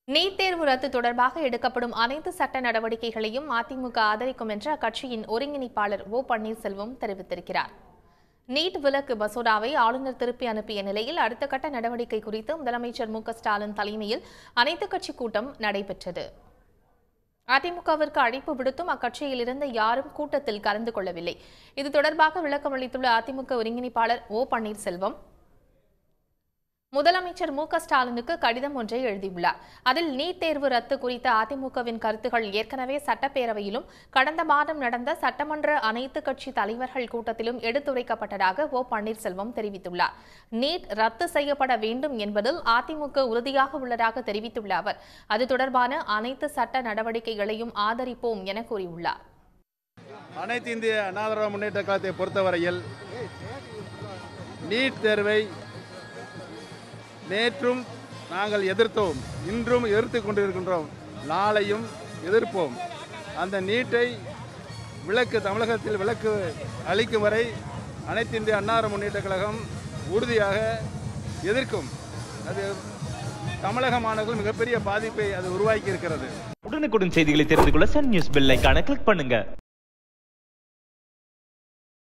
NEET தேர்வு ரத்து தொடர்பாக எடுக்கப்படும் அனைத்து சட்ட நடவடிக்கைகளையும் அதிமுக ஆதரிக்கும் என்று அக்கட்சியின் ஒருங்கிணைப்பாளர் ஓ பன்னீர்செல்வம் தெரிவித்திருக்கிறார் நீட் விலக்கு மசோதாவை ஆளுநர் திருப்பி அனுப்பிய நிலையில் அடுத்த கட்ட நடவடிக்கை குறித்து முதலமைச்சர் மு க ஸ்டாலின் தலைமையில் அனைத்துக் கட்சி கூட்டம் நடைபெற்றது அதிமுகவிற்கு அழைப்பு விடுத்தும் அக்கட்சியில் இருந்த யாரும் கூட்டத்தில் கலந்து கொள்ளவில்லை இது தொடர்பாக விளக்கம் அளித்துள்ள அதிமுக ஒருங்கிணைப்பாளர் ஓ பன்னீர்செல்வம் முதலமைச்சர் மு க ஸ்டாலினுக்கு கடிதம் ஒன்றை எழுதியுள்ளார் அதில் நீட் தேர்வு ரத்து குறித்த அதிமுகவின் கருத்துகள் ஏற்கனவே சட்டப்பேரவையிலும் கடந்த மாதம் நடந்த சட்டமன்ற அனைத்து கட்சி தலைவர்கள் கூட்டத்திலும் எடுத்துரைக்கப்பட்டதாக ஓ பன்னீர்செல்வம் தெரிவித்துள்ளார் நீட் ரத்து செய்யப்பட வேண்டும் என்பதில் அதிமுக உறுதியாக உள்ளதாக தெரிவித்துள்ள அவர் அது தொடர்பான அனைத்து சட்ட நடவடிக்கைகளையும் ஆதரிப்போம் என கூறியுள்ளார் அனைத்து இந்திய அண்ணா திராவிட முன்னேற்ற கழகத்தை பொறுத்தவரையில் நீட் தேர்வை நேற்றும் நாங்கள் எதிர்த்தோம் இன்றும் எதிர்த்து கொண்டிருக்கின்றோம் நாளையும் எதிர்ப்போம் அந்த நீட்டை விலக்கு தமிழகத்தில் விலக்கு அளிக்கும் வரை அனைத்து இந்திய அண்ணா திராவிட முன்னேற்ற கழகம் உறுதியாக எதிர்க்கும் அது தமிழக மாணவர்கள் மிகப்பெரிய பாதிப்பை அது உருவாக்கி இருக்கிறது உடனுக்குடன் செய்திகளை தெரிந்து கொள்ள சன் நியூஸ் பெல் ஐகானை கிளிக் பண்ணுங்க